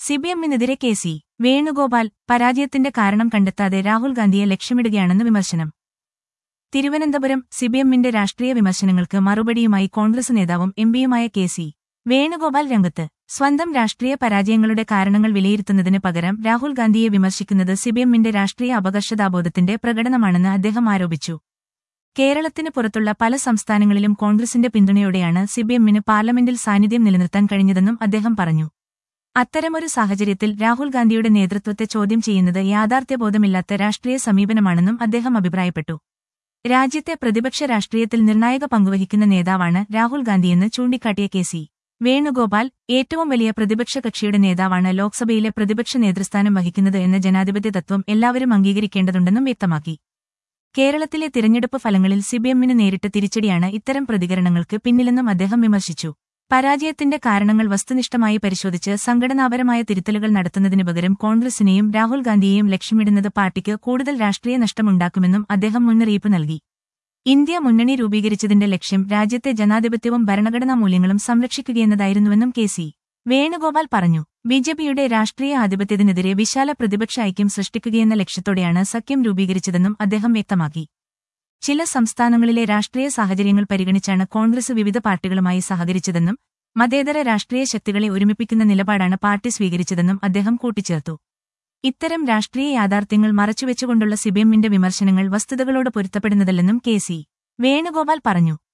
സിപിഎമ്മിനെതിരെ K C Venugopal പരാജയത്തിന്റെ കാരണം കണ്ടെത്താതെ രാഹുൽ ഗാന്ധിയെ ലക്ഷ്യമിടുകയാണെന്ന് വിമർശനം തിരുവനന്തപുരം സിപിഎമ്മിന്റെ രാഷ്ട്രീയ വിമർശനങ്ങൾക്ക് മറുപടിയുമായി കോൺഗ്രസ് നേതാവും എംപിയുമായ കെ സി വേണുഗോപാൽ രംഗത്ത് സ്വന്തം രാഷ്ട്രീയ പരാജയങ്ങളുടെ കാരണങ്ങൾ വിലയിരുത്തുന്നതിന് പകരം രാഹുൽ ഗാന്ധിയെ വിമർശിക്കുന്നത് സിപിഎമ്മിന്റെ രാഷ്ട്രീയ അപകർഷതാബോധത്തിന്റെ പ്രകടനമാണെന്ന് അദ്ദേഹം ആരോപിച്ചു കേരളത്തിന് പുറത്തുള്ള പല സംസ്ഥാനങ്ങളിലും കോൺഗ്രസിന്റെ പിന്തുണയോടെയാണ് സിപിഎമ്മിന് പാർലമെന്റിൽ സാന്നിധ്യം നിലനിർത്താൻ കഴിഞ്ഞതെന്നും അദ്ദേഹം പറഞ്ഞു അത്തരമൊരു സാഹചര്യത്തിൽ രാഹുൽ ഗാന്ധിയുടെ നേതൃത്വത്തെ ചോദ്യം ചെയ്യുന്നത് യാഥാർത്ഥ്യബോധമില്ലാത്ത രാഷ്ട്രീയ സമീപനമാണെന്നും അദ്ദേഹം അഭിപ്രായപ്പെട്ടു രാജ്യത്തെ പ്രതിപക്ഷ രാഷ്ട്രീയത്തിൽ നിർണായക പങ്കുവഹിക്കുന്ന നേതാവാണ് രാഹുൽ ഗാന്ധിയെന്ന് ചൂണ്ടിക്കാട്ടിയ കെ സി വേണുഗോപാൽ ഏറ്റവും വലിയ പ്രതിപക്ഷ കക്ഷിയുടെ നേതാവാണ് ലോക്സഭയിലെ പ്രതിപക്ഷ നേതൃസ്ഥാനം വഹിക്കുന്നത് എന്ന ജനാധിപത്യ തത്വം എല്ലാവരും അംഗീകരിക്കേണ്ടതുണ്ടെന്നും വ്യക്തമാക്കി കേരളത്തിലെ തിരഞ്ഞെടുപ്പ് ഫലങ്ങളിൽ സിബിഎമ്മിന് നേരിട്ട തിരിച്ചടിയാണ് ഇത്തരം പ്രതികരണങ്ങൾക്ക് പിന്നിലെന്നും അദ്ദേഹം വിമർശിച്ചു പരാജയത്തിന്റെ കാരണങ്ങൾ വസ്തുനിഷ്ഠമായി പരിശോധിച്ച് സംഘടനാപരമായ തിരുത്തലുകൾ നടത്തുന്നതിനു പകരം കോൺഗ്രസിനെയും രാഹുൽ ഗാന്ധിയെയും ലക്ഷ്യമിടുന്നത് പാർട്ടിക്ക് കൂടുതൽ രാഷ്ട്രീയ നഷ്ടമുണ്ടാക്കുമെന്നും അദ്ദേഹം മുന്നറിയിപ്പ് നൽകി ഇന്ത്യ മുന്നണി രൂപീകരിച്ചതിന്റെ ലക്ഷ്യം രാജ്യത്തെ ജനാധിപത്യവും ഭരണഘടനാ മൂല്യങ്ങളും സംരക്ഷിക്കുകയെന്നതായിരുന്നുവെന്നും കെ സി വേണുഗോപാൽ പറഞ്ഞു ബിജെപിയുടെ രാഷ്ട്രീയ ആധിപത്യത്തിനെതിരെ വിശാല പ്രതിപക്ഷ ഐക്യം സൃഷ്ടിക്കുകയെന്ന ലക്ഷ്യത്തോടെയാണ് സഖ്യം രൂപീകരിച്ചതെന്നും അദ്ദേഹം വ്യക്തമാക്കി ചില സംസ്ഥാനങ്ങളിലെ രാഷ്ട്രീയ സാഹചര്യങ്ങൾ പരിഗണിച്ചാണ് കോൺഗ്രസ് വിവിധ പാർട്ടികളുമായി സഹകരിച്ചതെന്നും മതേതര രാഷ്ട്രീയ ശക്തികളെ ഒരുമിപ്പിക്കുന്ന നിലപാടാണ് പാർട്ടി സ്വീകരിച്ചതെന്നും അദ്ദേഹം കൂട്ടിച്ചേർത്തു ഇത്തരം രാഷ്ട്രീയ യാഥാർത്ഥ്യങ്ങൾ മറച്ചുവെച്ചുകൊണ്ടുള്ള സിബിഎമ്മിന്റെ വിമർശനങ്ങൾ വസ്തുതകളോട് പൊരുത്തപ്പെടുന്നതല്ലെന്നും കെ സി വേണുഗോപാൽ പറഞ്ഞു